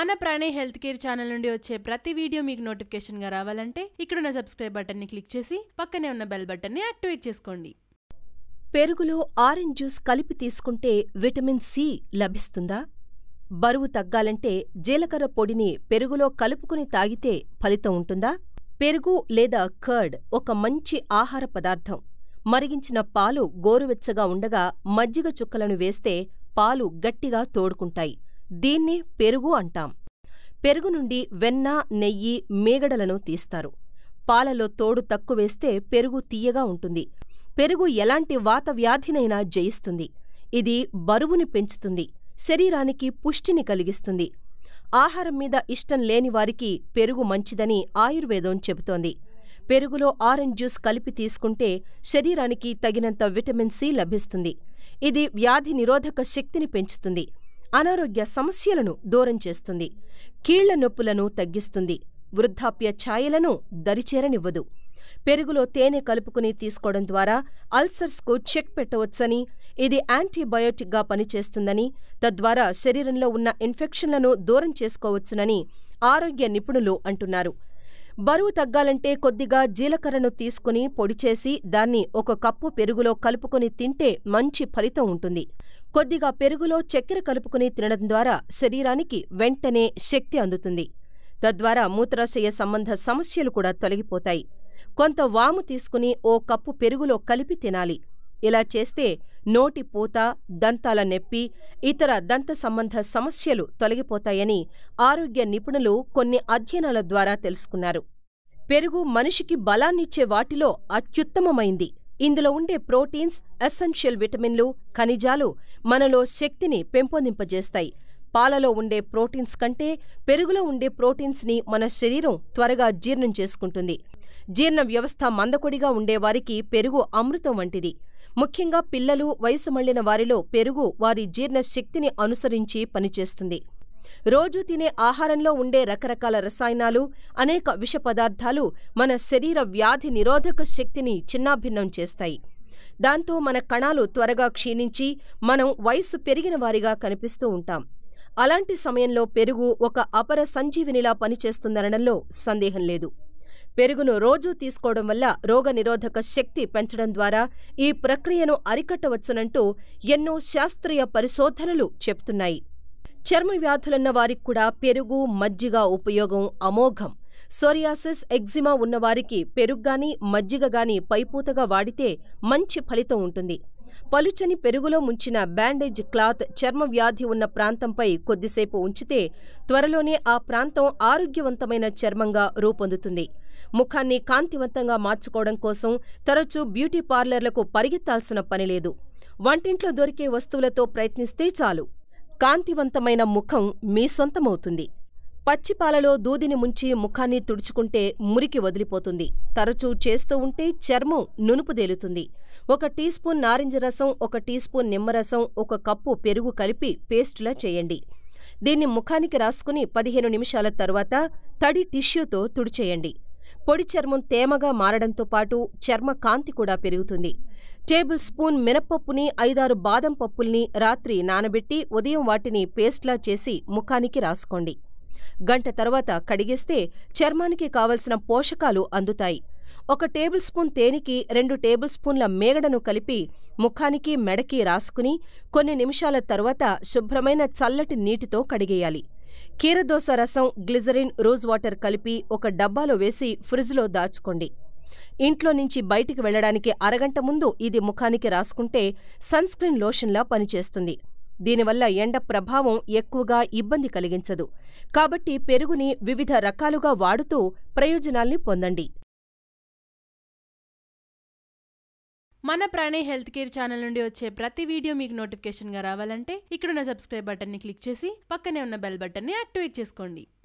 మన ప్రాణే health care channel నుండి వచ్చే ప్రతి వీడియో మీకు నోటిఫికేషన్గా రావాలంటే ఇక్కడున్న సబ్స్క్రైబ్ బటన్ని క్లిక్ చేసి పక్కనే ఉన్న బెల్ బటన్ని యాక్టివేట్ చేసుకోండి పెరుగులో ఆరెంజ్ జ్యూస్ కలిపి తీసుకుంటే విటమిన్ సి లభిస్తుందా బరువు తగ్గాలంటే జీలకర్ర పొడిని పెరుగులో కలుపుకుని తాగితే ఫలితం ఉంటుందా పెరుగు లేదా కర్డ్ ఒక మంచి ఆహార పదార్థం మరిగించిన పాలు గోరువెచ్చగా ఉండగా మజ్జిగ చుక్కలను వేస్తే పాలు గట్టిగా తోడుకుంటాయి దీన్నే పెరుగు అంటాం పెరుగు నుండి వెన్న నెయ్యి మేగడలను తీస్తారు పాలలో తోడు తక్కువేస్తే పెరుగు తీయగా ఉంటుంది పెరుగు ఎలాంటి వాతవ్యాధినైనా జయిస్తుంది ఇది బరువుని పెంచుతుంది శరీరానికి పుష్టిని కలిగిస్తుంది ఆహారం మీద ఇష్టం లేని వారికి పెరుగు మంచిదని ఆయుర్వేదం చెబుతోంది పెరుగులో ఆరెంజ్ జ్యూస్ కలిపి తీసుకుంటే శరీరానికి తగినంత విటమిన్ సి లభిస్తుంది ఇది వ్యాధి నిరోధక శక్తిని పెంచుతుంది అనారోగ్య సమస్యలను దూరం చేస్తుంది కీళ్ల నొప్పులను తగ్గిస్తుంది వృద్ధాప్య ఛాయలను దరిచేరనివ్వదు పెరుగులో తేనె కలుపుకుని తీసుకోవడం ద్వారా అల్సర్స్కు చెక్ పెట్టవచ్చని ఇది యాంటీబయోటిక్గా పనిచేస్తుందని తద్వారా శరీరంలో ఉన్న ఇన్ఫెక్షన్లను దూరం చేసుకోవచ్చునని ఆరోగ్య నిపుణులు అంటున్నారు బరువు తగ్గాలంటే కొద్దిగా జీలకర్రను తీసుకుని పొడిచేసి దాన్ని ఒక కప్పు పెరుగులో కలుపుకుని తింటే మంచి ఫలితం ఉంటుంది కొద్దిగా పెరుగులో చక్కెర కలుపుకుని తినడం ద్వారా శరీరానికి వెంటనే శక్తి అందుతుంది తద్వారా మూత్రాశయ సంబంధ సమస్యలు కూడా తొలగిపోతాయి కొంత వాము తీసుకుని ఓ కప్పు పెరుగులో కలిపి తినాలి ఇలా చేస్తే నోటి పూత దంతాల నొప్పి ఇతర దంత సంబంధ సమస్యలు తొలగిపోతాయని ఆరోగ్య నిపుణులు కొన్ని అధ్యయనాల ద్వారా తెలుసుకున్నారు పెరుగు మనిషికి బలాన్నిచ్చే వాటిలో అత్యుత్తమమైంది ఇందులో ఉండే ప్రోటీన్స్ ఎసెన్షియల్ విటమిన్లు ఖనిజాలు మనలో శక్తిని పెంపొందింపజేస్తాయి పాలలో ఉండే ప్రోటీన్స్ కంటే పెరుగులో ఉండే ప్రోటీన్స్ని మన శరీరం త్వరగా జీర్ణం చేసుకుంటుంది జీర్ణ వ్యవస్థ మందకొడిగా ఉండేవారికి పెరుగు అమృతం వంటిది ముఖ్యంగా పిల్లలు వయసు మళ్లిన వారిలో పెరుగు వారి జీర్ణ శక్తిని అనుసరించి పనిచేస్తుంది రోజూ తినే ఆహారంలో ఉండే రకరకాల రసాయనాలు అనేక విష పదార్థాలు మన శరీర వ్యాధి నిరోధక శక్తిని చిన్నాభిన్నం చేస్తాయి దాంతో మన కణాలు త్వరగా క్షీణించి మనం వయస్సు పెరిగిన వారిగా కనిపిస్తూ ఉంటాం అలాంటి సమయంలో పెరుగు ఒక అపర సంజీవినిలా పనిచేస్తుందనడంలో సందేహం లేదు పెరుగును రోజూ తీసుకోవడం వల్ల రోగనిరోధక శక్తి పెంచడం ద్వారా ఈ ప్రక్రియను అరికట్టవచ్చునంటూ ఎన్నో శాస్త్రీయ పరిశోధనలు చెప్తున్నాయి చర్మ వ్యాధులున్న వారికి కూడా పెరుగు మజ్జిగ ఉపయోగం అమోఘం సోరియాసిస్ ఎగ్జిమా ఉన్నవారికి పెరుగ్గాని మజ్జిగగాని పైపూతగా వాడితే మంచి ఫలితం ఉంటుంది పలుచని పెరుగులో ముంచిన బ్యాండేజ్ క్లాత్ చర్మ వ్యాధి ఉన్న ప్రాంతంపై కొద్దిసేపు ఉంచితే త్వరలోనే ఆ ప్రాంతం ఆరోగ్యవంతమైన చర్మంగా రూపొందుతుంది ముఖాన్ని కాంతివంతంగా మార్చుకోవడం కోసం తరచూ బ్యూటీ పార్లర్లకు పరిగెత్తాల్సిన పనిలేదు వంటింట్లో దొరికే వస్తువులతో ప్రయత్నిస్తే చాలు కాంతివంతమైన ముఖం మీ సొంతమవుతుంది పచ్చిపాలలో దూదిని ముంచి ముఖాన్ని తుడుచుకుంటే మురికి వదిలిపోతుంది తరచూ చేస్తూ ఉంటే చర్మం నునుపుదేలుతుంది ఒక టీ స్పూన్ నారింజ రసం ఒక టీ స్పూన్ నిమ్మరసం ఒక కప్పు పెరుగు కలిపి పేస్టులా చేయండి దీన్ని ముఖానికి రాసుకుని పదిహేను నిమిషాల తర్వాత తడి టిష్యూతో తుడిచేయండి పొడి చర్మం తేమగా మారడంతో పాటు చర్మ కాంతి కూడా పెరుగుతుంది టేబుల్ స్పూన్ మినప్పప్పుని ఐదారు బాదం పప్పుల్ని రాత్రి నానబెట్టి ఉదయం వాటిని పేస్ట్లా చేసి ముఖానికి రాసుకోండి గంట తర్వాత కడిగేస్తే చర్మానికి కావలసిన పోషకాలు అందుతాయి ఒక టేబుల్ స్పూన్ తేనెకి రెండు టేబుల్ స్పూన్ల మేగడను కలిపి ముఖానికి మెడకి రాసుకుని కొన్ని నిమిషాల తర్వాత శుభ్రమైన చల్లటి నీటితో కడిగేయాలి కీరదోస రసం గ్లిజరిన్ రోజ్ వాటర్ కలిపి ఒక డబ్బాలో వేసి ఫ్రిజ్లో దాచుకోండి ఇంట్లో నుంచి బయటికి వెళ్లడానికి అరగంట ముందు ఇది ముఖానికి రాసుకుంటే సన్స్క్రీన్ లోషన్లా పనిచేస్తుంది దీనివల్ల ఎండ ప్రభావం ఎక్కువగా ఇబ్బంది కలిగించదు కాబట్టి పెరుగుని వివిధ రకాలుగా వాడుతూ ప్రయోజనాల్ని పొందండి మన ప్రాణే హెల్త్ కేర్ ఛానల్ నుండి వచ్చే ప్రతి వీడియో మీకు నోటిఫికేషన్గా రావాలంటే ఇక్కడున్న సబ్స్క్రైబ్ బటన్ని క్లిక్ చేసి పక్కనే ఉన్న బెల్ బటన్ని యాక్టివేట్ చేసుకోండి